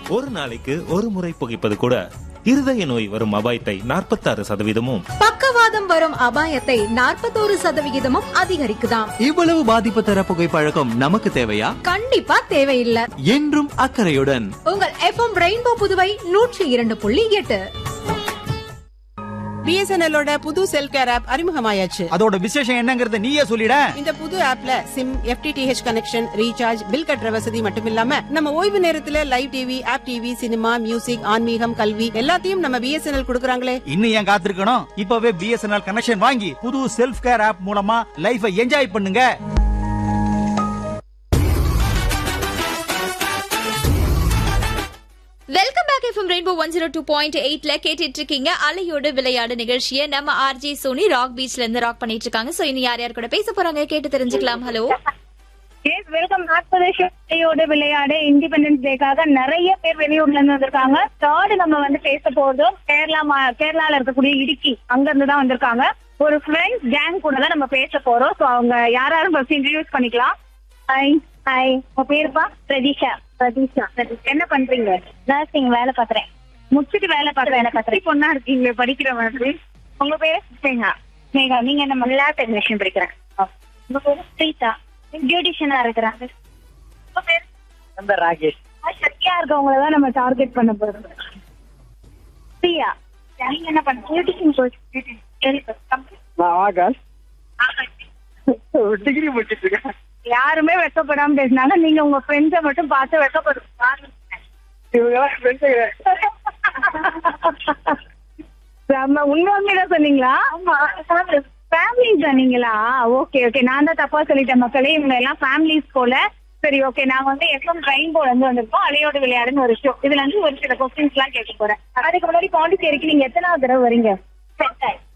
ஒரு நாளைக்கு ஒரு முறை புகைப்பது கூட இருதய நோய் வரும் அபாயத்தை நாற்பத்தாறு சதவீதமும் பக்கவாதம் வரும் அபாயத்தை நாற்பத்தோரு சதவிகிதமும் அதிகரிக்குதாம் இவ்வளவு பாதிப்பு தர புகைப்பழக்கம் நமக்கு தேவையா கண்டிப்பா தேவையில்லை என்றும் அக்கறையுடன் உங்கள் எஃப்எம் ரெயின்போ புதுவை நூற்றி இரண்டு புள்ளி எட்டு பிஎஸ்என்எல்லோட புது செல் கேர் ஆப் அறிமுகமாயாச்சு அதோட விசேஷம் என்னங்கறத நீயே சொல்லிட இந்த புது ஆப்ல SIM FTTH connection recharge bill கட்டுற வசதி மட்டும் இல்லாம நம்ம ஓய்வு நேரத்துல live TV app TV cinema music ஆன்மீகம் கல்வி எல்லாத்தையும் நம்ம பிஎஸ்என்எல் கொடுக்கறாங்களே இன்னும் ஏன் காத்திருக்கணும் இப்பவே பிஎஸ்என்எல் கனெக்ஷன் வாங்கி புது செல்ஃப் கேர் ஆப் மூலமா லைஃபை என்ஜாய் பண்ணுங்க welcome back FM Rainbow one zero two point எயிட்ல கேட்டுட்டு இருக்கீங்க அலையோடு விளையாடு நிகழ்ச்சியை நம்ம ஆர்ஜி சோனி ராக் பீச்ல இருந்து ராக் பண்ணிட்டு இருக்காங்க சோ இனி யார் யார் கூட பேச போறாங்க கேட்டு தெரிஞ்சுக்கலாம் ஹலோ எஸ் வெல்கம் நாற்பது விளையாடு இண்டிபெண்டன்ஸ் டேக்காக நிறைய பேர் வெளியூர்ல இருந்து வந்திருக்காங்க தேர்டு நம்ம வந்து பேச போறதும் கேரளா மா- கேரளால இருக்கக்கூடிய இடுக்கி அங்க இருந்து தான் வந்திருக்காங்க ஒரு ஃப்ரெண்ட்ஸ் கேங் கூட தான் நம்ம பேச போறோம் சோ அவங்க யார் யாரும் ஃபர்ஸ்ட் இன்ட்ரடியூஸ் பண்ணிக்கலாம் ஹாய் ஹாய் உங்க பேருப்பா பிரதீஷா பிரதீஷா என்ன பண்றீங்க நர்சிங் வேலை பாக்குறேன் முடிச்சுட்டு வேலை பார்க்க வேலை பார்க்குறேன் பொண்ணா இருக்கீங்க படிக்கிற மாதிரி உங்க பேரு ஸ்னேகா ஸ்னேகா நீங்க என்ன லேப் டெக்னீஷியன் படிக்கிறேன் உங்க பேரு பிரீதா பியூட்டிஷியனா இருக்கிறாங்க உங்க பேரு ராகேஷ் சக்தியா இருக்கவங்கள தான் நம்ம டார்கெட் பண்ண போறோம் பிரியா நீங்க என்ன பண்ண பியூட்டிஷியன் கோர்ஸ் ஆகாஷ் டிகிரி முடிச்சிட்டு இருக்கேன் யாருமே வெக்கப்படாம பேசினாங்க நீங்க உங்க ஃப்ரெண்ட்ஸை மட்டும் பார்த்து வெக்கப்படுங்க நம்ம உண்மை உண்மையில சொன்னீங்களா ஃபேமிலி சொன்னீங்களா ஓகே ஓகே நான் தான் தப்பா சொல்லிட்டேன் மக்களே இவங்க எல்லாம் ஃபேமிலிஸ் போல சரி ஓகே நாங்க வந்து எஃப்எம் ட்ரெயின் போல இருந்து வந்திருக்கோம் அலையோடு விளையாடுன்னு ஒரு ஷோ இதுல இருந்து ஒரு சில கொஸ்டின்ஸ் எல்லாம் கேட்க போறேன் அதுக்கு முன்னாடி பாண்டிச்சேரிக்கு நீங்க எத்தனாவது தடவை வரீங்க